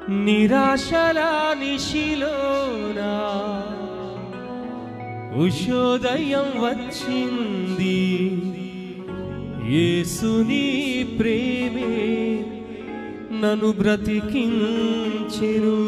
నిరాశల నిశిలోనా ఉషోదయం వచ్చింది యేసుని ప్రేమే నన్ను బ్రతికించెను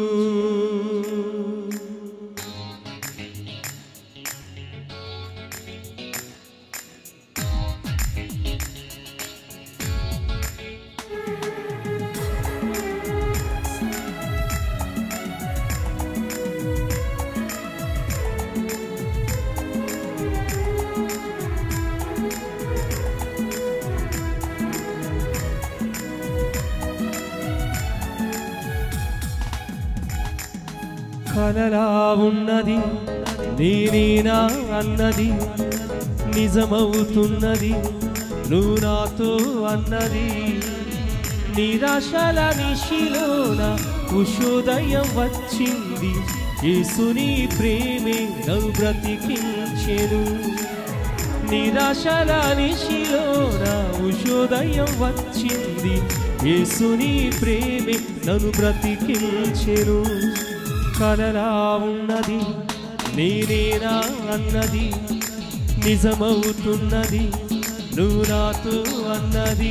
కలలా ఉన్నది నేనేనా అన్నది నిజమవుతున్నది నువ్వు నాతో అన్నది నిరాశల నిశిలోన ఉషోదయం వచ్చింది యేసుని ప్రేమే నన్ను బ్రతికించెను నిరాశల నిశిలోన ఉషోదయం వచ్చింది యేసుని ప్రేమే నన్ను బ్రతికించెను కలలా ఉన్నది నేనేనా అన్నది నిజమవుతున్నది నువ్వు నాతో అన్నది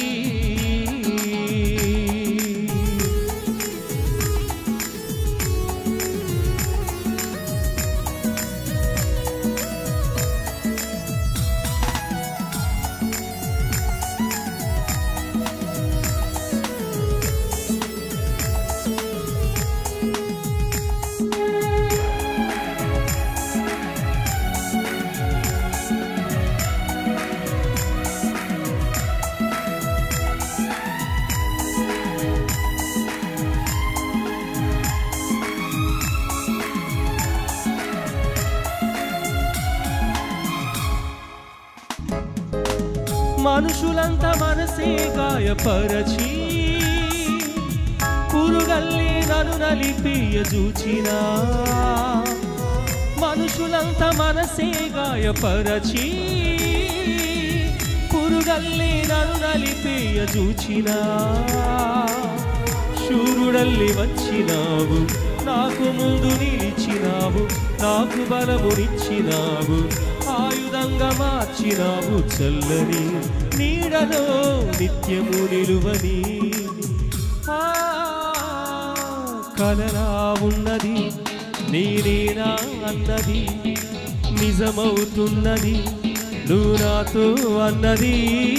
మనుషులంతా మనసే గాయపరచి పురుగల్లి నన్ను నలిపియ చూచినా మనుషులంతా మనసే గాయపరచి పురుగల్లి నన్ను నలిపియ చూచినా శూరుడల్లి వచ్చినావు నాకు ముందు నిలిచినావు నాకు బలమునిచ్చినావు ఆయుధంగా మార్చినావు చల్లని నీడలో నిత్యము నిలువని ఆ, కలలా ఉన్నది నేనేనా అన్నది నిజమవుతున్నది నువ్వు నాతో అన్నది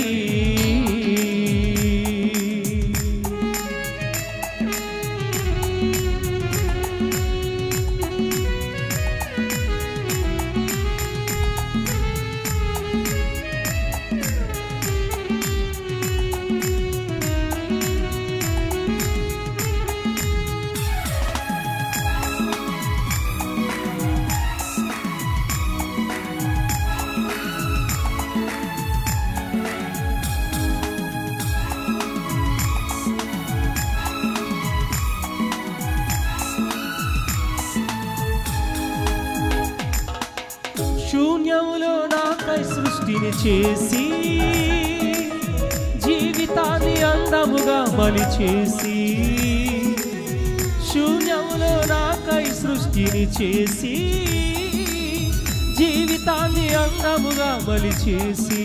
శూన్యములో నాకై సృష్టిని చేసి జీవితాన్ని అందముగా మలి చేసి శూన్యములో నాకై సృష్టిని చేసి జీవితాన్ని అందముగా మలి చేసి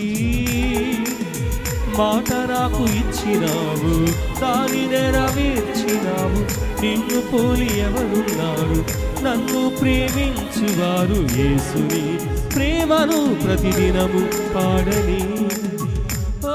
మాట నాకు ఇచ్చినావు దాని నెరవేర్చినావు నిన్ను పోలి ఎవరున్నారు నన్ను ప్రేమించువారు యేసుని ప్రేమను ప్రతిదినము పాడని ఓ,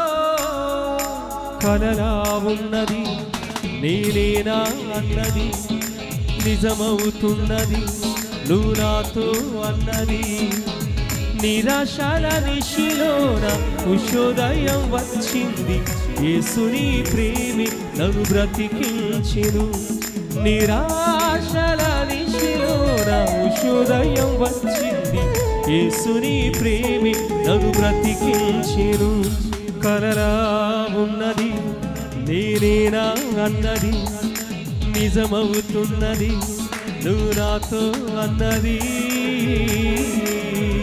కలలా ఉన్నది నేనేనా అన్నది నిజమవుతున్నది నువ్వు నాతో అన్నది నిరాశల నిశిలోన ఉషోదయం వచ్చింది యేసుని ప్రేమి నన్ను బ్రతికించెను నిరాశల నిశిలోన ఉషోదయం వచ్చింది యేసుని ప్రేమి నన్ను బ్రతికించెను కలరా ఉన్నది నేనేనా అన్నది నిజమవుతున్నది నువ్వు నాతో అన్నది